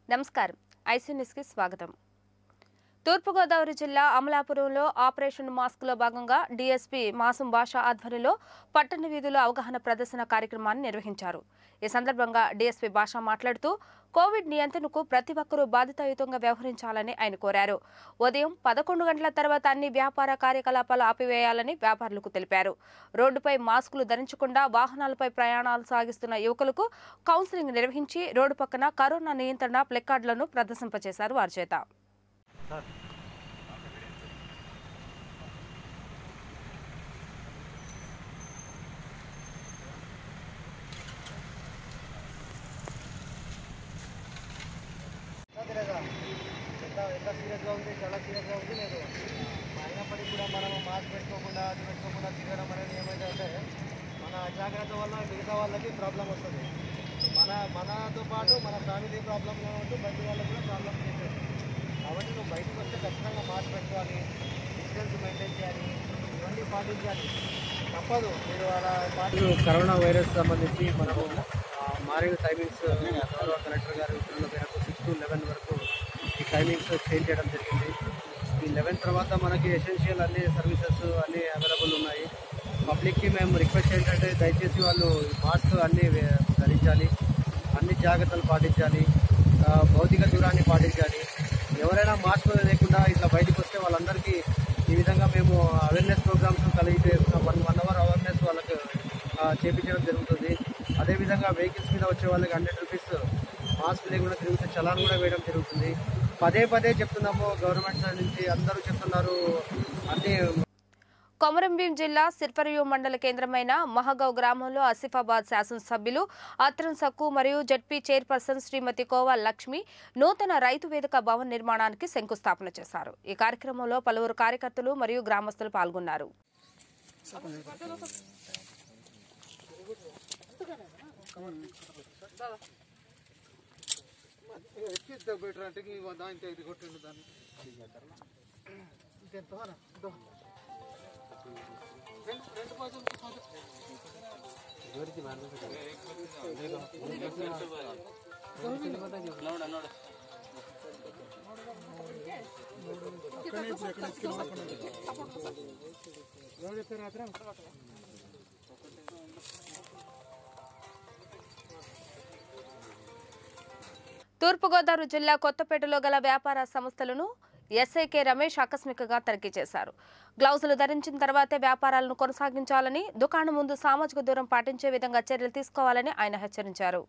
నమస్కారం ఐసీ న్యూస్కి స్వాగతం తూర్పుగోదావరి జిల్లా అమలాపురంలో ఆపరేషన్ మాస్క్లో భాగంగా డీఎస్పీ మాసం భాష ఆధ్వర్యంలో పట్టణ వీధుల అవగాహన ప్రదర్శన కార్యక్రమాన్ని నిర్వహించారు ఈ సందర్భంగా డీఎస్పీ భాష మాట్లాడుతూ కోవిడ్ నియంత్రణకు ప్రతి ఒక్కరూ బాధ్యతాయుతంగా వ్యవహరించాలని ఆయన కోరారు ఉదయం పదకొండు గంటల తర్వాత అన్ని వ్యాపార కార్యకలాపాలు ఆపివేయాలని వ్యాపారులకు తెలిపారు రోడ్డుపై మాస్కులు ధరించకుండా వాహనాలపై ప్రయాణాలు సాగిస్తున్న యువకులకు కౌన్సిలింగ్ నిర్వహించి రోడ్డు పక్కన కరోనా నియంత్రణ ప్లెకార్డులను ప్రదర్శింపచేశారు వారి చేత తిరగా ఎంత ఎంత సీరియస్గా ఉంది చాలా సీరియస్గా ఉంది లేదు అయినప్పటికీ కూడా మనం మాస్క్ పెట్టుకోకుండా అది పెట్టుకోకుండా తిరగడం అనేది ఏమైందంటే మన అజాగ్రత్త వల్ల మిగతా వాళ్ళకి ప్రాబ్లం వస్తుంది మన మనతో పాటు మన ఫ్యామిలీ ప్రాబ్లం ఉంటూ బయట వాళ్ళకి కూడా ప్రాబ్లం చేసేది కాబట్టి నువ్వు బయటకు వస్తే ఖచ్చితంగా మాస్క్ పెట్టుకోవాలి డిస్టెన్స్ మెయింటైన్ చేయాలి ఇవన్నీ పాటించాలి తప్పదు మీరు అలా పాటి కరోనా వైరస్ సంబంధించి మనము మారిన టైమింగ్స్ గౌరవ కలెక్టర్ గారి ఉత్తర్వుల మేరకు సిక్స్ టు లెవెన్ వరకు ఈ టైమింగ్స్ చేంజ్ చేయడం జరిగింది ఈ లెవెన్ తర్వాత మనకి ఎసెన్షియల్ అన్ని సర్వీసెస్ అన్నీ అవైలబుల్ ఉన్నాయి పబ్లిక్కి మేము రిక్వెస్ట్ ఏంటంటే దయచేసి వాళ్ళు మాస్క్ అన్నీ వే- ధరించాలి అన్ని జాగ్రత్తలు పాటించాలి ఆ, భౌతిక దూరాన్ని పాటించాలి ఎవరైనా మాస్క్ లేకుండా ఇట్లా బయటకు వస్తే వాళ్ళందరికీ ఈ విధంగా మేము అవేర్నెస్ ప్రోగ్రామ్స్ కలిగి చేస్తున్నాం వన్ వన్ అవర్ అవేర్నెస్ వాళ్ళకి ఆ, చేపించడం జరుగుతుంది అదేవిధంగా వెహికల్స్ మీద వచ్చే వాళ్ళకి హండ్రెడ్ రూపీస్ మాస్క్ లేకుండా తిరిగితే చలాన్ కూడా వేయడం జరుగుతుంది పదే పదే చెప్తున్నాము గవర్నమెంట్ సైడ్ నుంచి అందరూ చెప్తున్నారు అన్ని కొమరంభీం జిల్లా సిర్పరియు మండల కేంద్రమైన మహగావ్ గ్రామంలో ఆసిఫాబాద్ శాసనసభ్యులు అత్రం సక్కు మరియు జడ్పీ చైర్పర్సన్ శ్రీమతి కోవా లక్ష్మి నూతన రైతు వేదిక భవన్ నిర్మాణానికి శంకుస్థాపన చేశారు ఈ కార్యక్రమంలో పలువురు కార్యకర్తలు మరియు గ్రామస్తులు పాల్గొన్నారు తూర్పుగోదావరి జిల్లా కొత్తపేటలో గల వ్యాపార సంస్థలను ఎస్ఐకే రమేష్ ఆకస్మికంగా తనిఖీ చేశారు గ్లౌజులు ధరించిన తర్వాతే వ్యాపారాలను కొనసాగించాలని దుకాణం ముందు సామాజిక దూరం పాటించే విధంగా చర్యలు తీసుకోవాలని ఆయన హెచ్చరించారు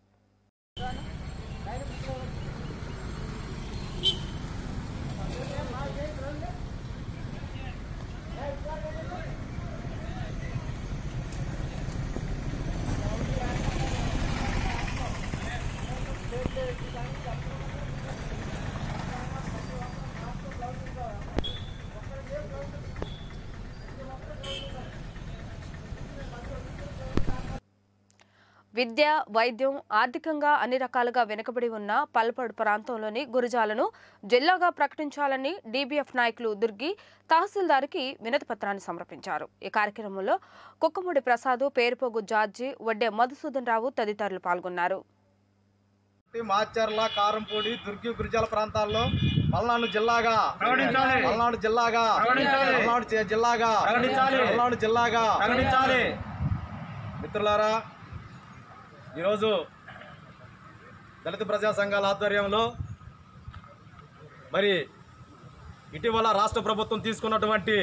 విద్య వైద్యం ఆర్థికంగా అన్ని రకాలుగా వెనుకబడి ఉన్న పల్పడు ప్రాంతంలోని గురుజాలను జిల్లాగా ప్రకటించాలని డీబీఎఫ్ నాయకులు దుర్గి తహసీల్దార్కి వినతి పత్రాన్ని సమర్పించారు ఈ కార్యక్రమంలో కుక్కముడి ప్రసాద్ పేరుపోగు జార్జి వడ్డే మధుసూదన్ రావు తదితరులు పాల్గొన్నారు మాచర్ల కారంపూడి దుర్గి గురిజాల ప్రాంతాల్లో పల్నాడు జిల్లాగా పల్నాడు జిల్లాగా పల్నాడు జి- జిల్లాగా పల్నాడు జిల్లాగా మిత్రులారా ఈరోజు దళిత ప్రజా సంఘాల ఆధ్వర్యంలో మరి ఇటీవల రాష్ట్ర ప్రభుత్వం తీసుకున్నటువంటి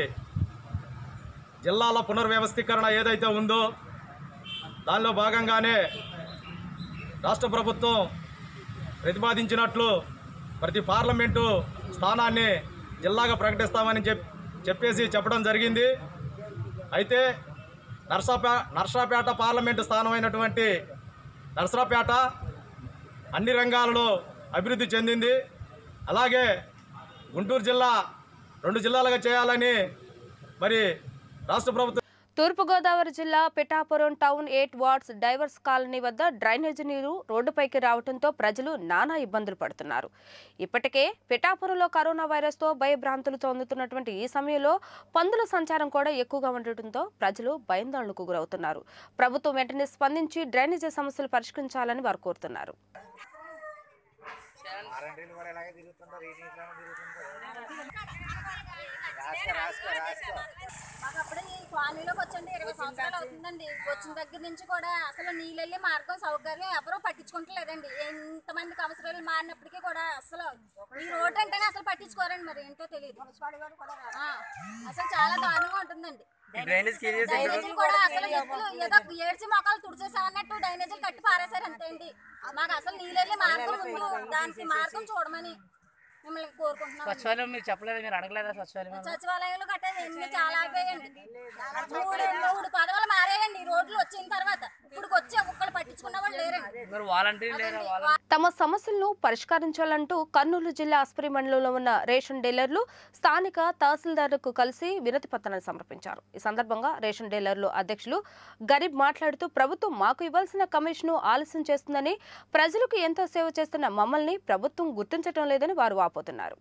జిల్లాల పునర్వ్యవస్థీకరణ ఏదైతే ఉందో దానిలో భాగంగానే రాష్ట్ర ప్రభుత్వం ప్రతిపాదించినట్లు ప్రతి పార్లమెంటు స్థానాన్ని జిల్లాగా ప్రకటిస్తామని చెప్ చెప్పేసి చెప్పడం జరిగింది అయితే నర్సాపే నర్సాపేట పార్లమెంటు స్థానం అయినటువంటి నర్సరాపేట అన్ని రంగాలలో అభివృద్ధి చెందింది అలాగే గుంటూరు జిల్లా రెండు జిల్లాలుగా చేయాలని మరి రాష్ట్ర ప్రభుత్వం తూర్పుగోదావరి జిల్లా Pithapuram town eight wards drivers colony వద్ద డ్రైనేజీ నీరు రోడ్డుపైకి రావడంతో ప్రజలు నానా ఇబ్బందులు పడుతున్నారు ఇప్పటికే పిఠాపురంలో కరోనా వైరస్తో భయభ్రాంతులు చెందుతున్నటువంటి ఈ సమయంలో పందుల సంచారం కూడా ఎక్కువగా ఉండటంతో ప్రజలు భయాందోళనకు గురవుతున్నారు ప్రభుత్వం వెంటనే స్పందించి డ్రైనేజీ సమస్యలు పరిష్కరించాలని వారు కోరుతున్నారు వారంటీలు కూడా ఇలాగే తిరుగుతుంటారు ఈ నీటిలోనే తిరుగుతుంటారు రాసుకో రాసుకో రాసుకో మాకు అప్పుడే ఈ కాలనీలోకి వచ్చండి ఇరవై సంవత్సరాలు అవుతుందండి వచ్చిన దగ్గర నుంచి కూడా అసలు నీళ్ళు వెళ్ళి మార్గం సౌకర్యం ఎవరూ పట్టించుకుంటలేదండి ఎంతమందికి అవసరాలు మారినప్పటికీ కూడా అసలు ఈ రోడ్డు అంటేనే అసలు పట్టించుకోరండి మరి ఏంటో తెలియదు ఆ, అసలు చాలా దారుణంగా ఉంటుందండి డ్రైనేజీలు కూడా అసలు ఎత్తులు ఏదో ఏడ్చి మొక్కలు తుడిచేసా అన్నట్టు డ్రైనేజీలు కట్టి పారేశారు అంతే అండి మాకు అసలు నీళ్ళు వెళ్ళి మార్గం ముందు దానికి మార్గం చూడమని మిమ్మల్ని కోరుకుంటున్నాం సచివాలయం మీరు చెప్పలేదు మీరు అడగలేదా సచివాలయం సచివాలయాలు గట్టా ఎన్ని చాలా అయిపోయాయండి మూడు మూడు పదవులు మారాయండి ఈ రోడ్లు వచ్చిన తర్వాత ఇప్పుడు వచ్చి ఒక్కళ్ళు పట్టించుకున్న వాళ్ళు లేరండి మీరు వాలంటీర్ లేరా వాలంటీర్ తమ సమస్యలను పరిష్కరించాలంటూ కర్నూలు జిల్లా అస్పరి మండలంలో ఉన్న రేషన్ డీలర్లు స్థానిక తహసీల్దార్లకు కలిసి వినతి పత్రాన్ని సమర్పించారు ఈ సందర్భంగా రేషన్ డీలర్లు అధ్యక్షులు గరీబ్ మాట్లాడుతూ ప్రభుత్వం మాకు ఇవ్వాల్సిన కమిషను ఆలస్యం చేస్తుందని ప్రజలకు ఎంతో సేవ చేస్తున్న మమ్మల్ని ప్రభుత్వం గుర్తించడం లేదని వారు వాపోతున్నారు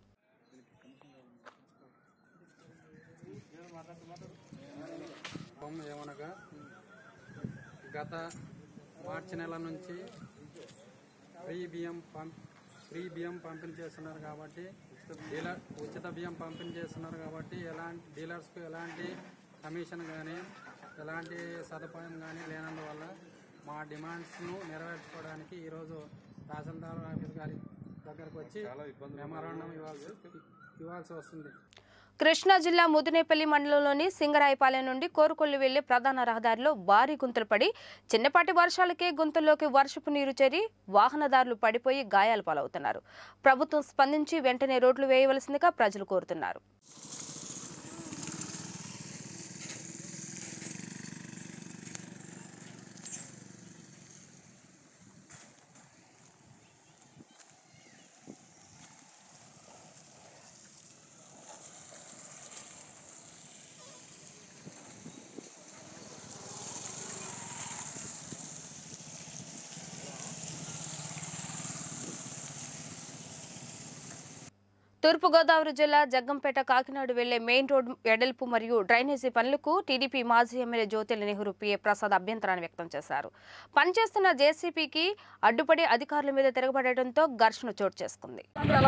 ఫామ్ ఏమనగా గత మార్చి నెల నుంచి ఫ్రీ బియ్యం పంప్ ఫ్రీ బియ్యం పంపిణీ చేస్తున్నారు కాబట్టి డీలర్ ఉచిత బియ్యం పంపిణీ చేస్తున్నారు కాబట్టి ఎలాంటి డీలర్స్కు ఎలాంటి కమిషన్ కానీ ఎలాంటి సదుపాయం కానీ లేనందువల్ల మా డిమాండ్స్ను నెరవేర్చుకోవడానికి ఈరోజు తహసీల్దార్ ఆఫీస్ గారి దగ్గరకు వచ్చి మెమరాండం ఇవ్వాల్సి ఇవ్వాల్సి వస్తుంది కృష్ణా జిల్లా ముదినేపల్లి మండలంలోని సింగరాయపాలెం నుండి కోరుకొల్లు వెళ్లే ప్రధాన రహదారిలో భారీ గుంతలు పడి చిన్నపాటి వర్షాలకే గుంతల్లోకి వర్షపు నీరు చేరి వాహనదారులు పడిపోయి గాయాల పాలవుతున్నారు ప్రభుత్వం స్పందించి వెంటనే రోడ్లు వేయవలసిందిగా ప్రజలు కోరుతున్నారు తూర్పుగోదావరి జిల్లా జగ్గంపేట కాకినాడ వెళ్లే మెయిన్ రోడ్ వెడల్పు మరియు డ్రైనేజీ పనులకు టీడీపీ మాజీ ఎమ్మెల్యే జ్యోతిల నెహ్రూ పిఏ ప్రసాద్ అభ్యంతరాన్ని వ్యక్తం చేశారు పనిచేస్తున్న జేసీపీకి అడ్డుపడి అధికారుల మీద తిరగబడటంతో ఘర్షణ చోటు చేసుకుంది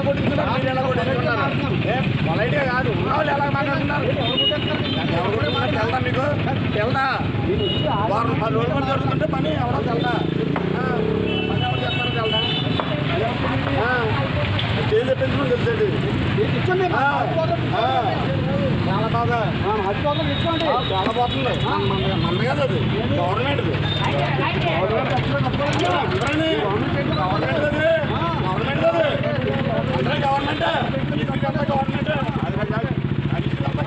పొలైట్గా కాదు ఉన్నవాళ్ళు ఎలా మాట్లాడుతున్నారు ఎవరు కూడా మనకు తెల్దా మీకు తెల్దా వారం పది రోజులు పని జరుగుతుంటే పని ఎవరో తెల్దా ఆ, పని ఎవరు చేస్తారో తెల్దా ఆ, చేసి తెప్పించడం తెలిసేది ఆ, ఆ, చాలా బాగా ఆ, చాలా బాగుంది మన మన కాదు అది గవర్నమెంట్ అందరూ గవర్నమెంట్ అది గవర్నమెంట్ అది అందరూ గవర్నమెంట్ ఇసుకంతా గవర్నమెంట్ అది కాదు. అది ఇసుకంతా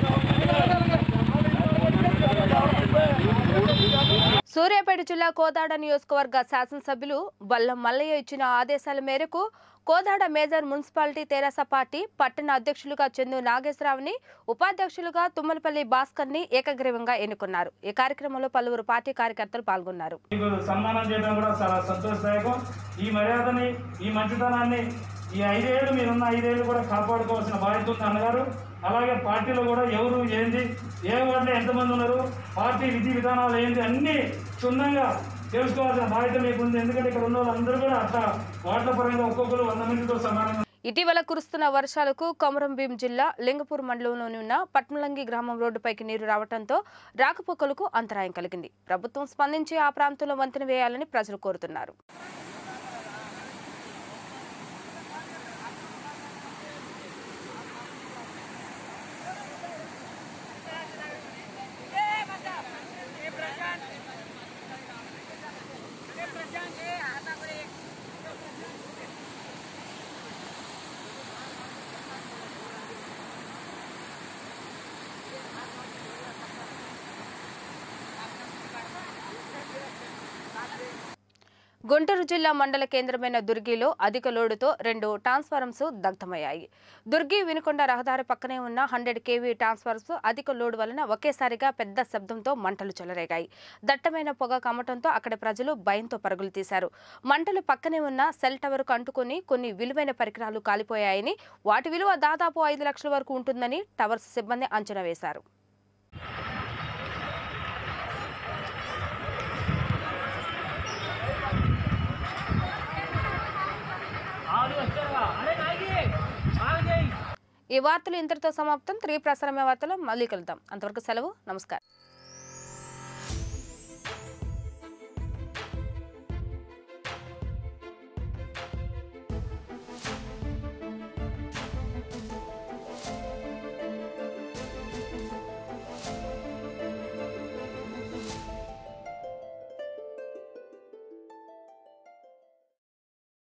గవర్నమెంట్ సూర్యాపేట జిల్లా కోదాడ నియోజకవర్గ శాసనసభ్యులు బల్లం మల్లయ్య ఇచ్చిన ఆదేశాల మేరకు Kodad major municipality TRS party పట్టణ అధ్యక్షులుగా చందు నాగేశ్వరరావుని ఉపాధ్యక్షులుగా తుమ్మలపల్లి భాస్కర్ ని ఏకగ్రీవంగా ఎన్నుకున్నారు ఈ కార్యక్రమంలో పలువురు పార్టీ కార్యకర్తలు పాల్గొన్నారు మీకు సన్మానం చేయడం కూడా చాలా సంతోషదాయకం ఈ మర్యాదని ఈ మంచితనాన్ని ఈ ఐదేళ్ళు మీరున్న ఐదేళ్ళు కూడా కాపాడుకోవాల్సిన బాధ్యత ఉంది అన్నగారు అలాగే పార్టీలో కూడా ఎవరు ఏంది ఏ వార్డులో ఎంతమంది ఉన్నారు పార్టీ విధి విధానాలు ఏంది అన్నీ క్షుణ్ణంగా తెలుసుకోవాల్సిన బాధ్యత మీకు ఉంది ఎందుకంటే ఇక్కడ ఉన్న వాళ్ళందరూ కూడా అట్లా వార్డుల పరంగా ఒక్కొక్కరు వంద మందితో సమానంగా ఇటీవల కురుస్తున్న వర్షాలకు కొమరంభీం జిల్లా లింగపూర్ మండలంలోని ఉన్న పట్మలంగి గ్రామం రోడ్డుపైకి నీరు రావడంతో రాకపోకలకు అంతరాయం కలిగింది ప్రభుత్వం స్పందించి ఆ ప్రాంతంలో వంతెన వేయాలని ప్రజలు కోరుతున్నారు గుంటూరు జిల్లా మండల కేంద్రమైన దుర్గిలో అధిక లోడుతో రెండు ట్రాన్స్ఫార్మర్స్ దగ్ధమయ్యాయి దుర్గి వినుకొండ రహదారి పక్కనే ఉన్న హండ్రెడ్ కేవీ ట్రాన్స్ఫార్మర్స్ అధిక లోడు వలన ఒకేసారిగా పెద్ద శబ్దంతో మంటలు చెలరేగాయి దట్టమైన పొగ కమ్మటంతో అక్కడ ప్రజలు భయంతో పరుగులు తీశారు మంటలు పక్కనే ఉన్న సెల్ టవర్కు అంటుకుని కొన్ని విలువైన పరికరాలు కాలిపోయాయని వాటి విలువ దాదాపు ఐదు లక్షల వరకు ఉంటుందని టవర్స్ సిబ్బంది అంచనా వేశారు ఆడు వచ్చారా ఈ వార్తలు ఇంతటితో సమాప్తం త్రీ ప్రసారమే వార్తలు మళ్ళీ కలుద్దాం అంతవరకు సెలవు నమస్కారం